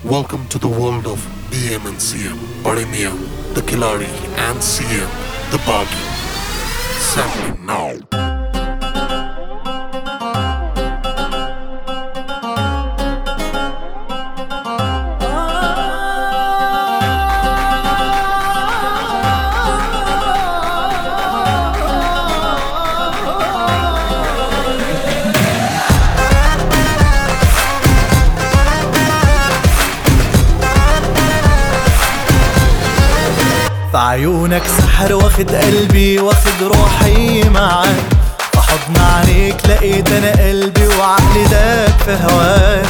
Welcome to the world of BM and CM. Bade Mian, the Kilari, and CM, the Bagi. Sampling now. في عيونك سحر واخد قلبي واخد روحي معاك في حضن عينيك لقيت انا قلبي وعقلي داك في هواك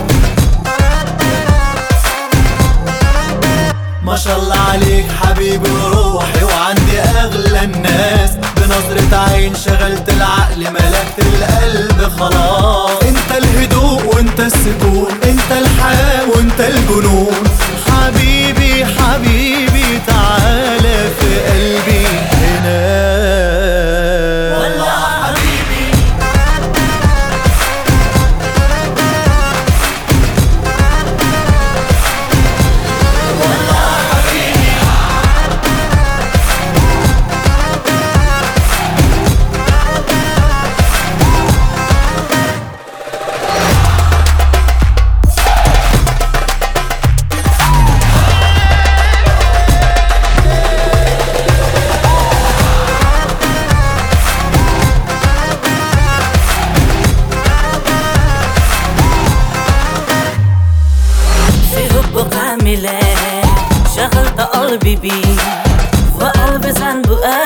ما شاء الله عليك حبيبي وروحي وعندي اغلى الناس بنظرة عين شغلت العقل ملكت القلب خلاص انت الهدوء وانت السكون انت الحياة وانت الجنون حبيبي حبيبي تعالى في قلبي هنا والله حبيبي في حبك عاملة شغلت قلبي بيه وقلبي ذنبه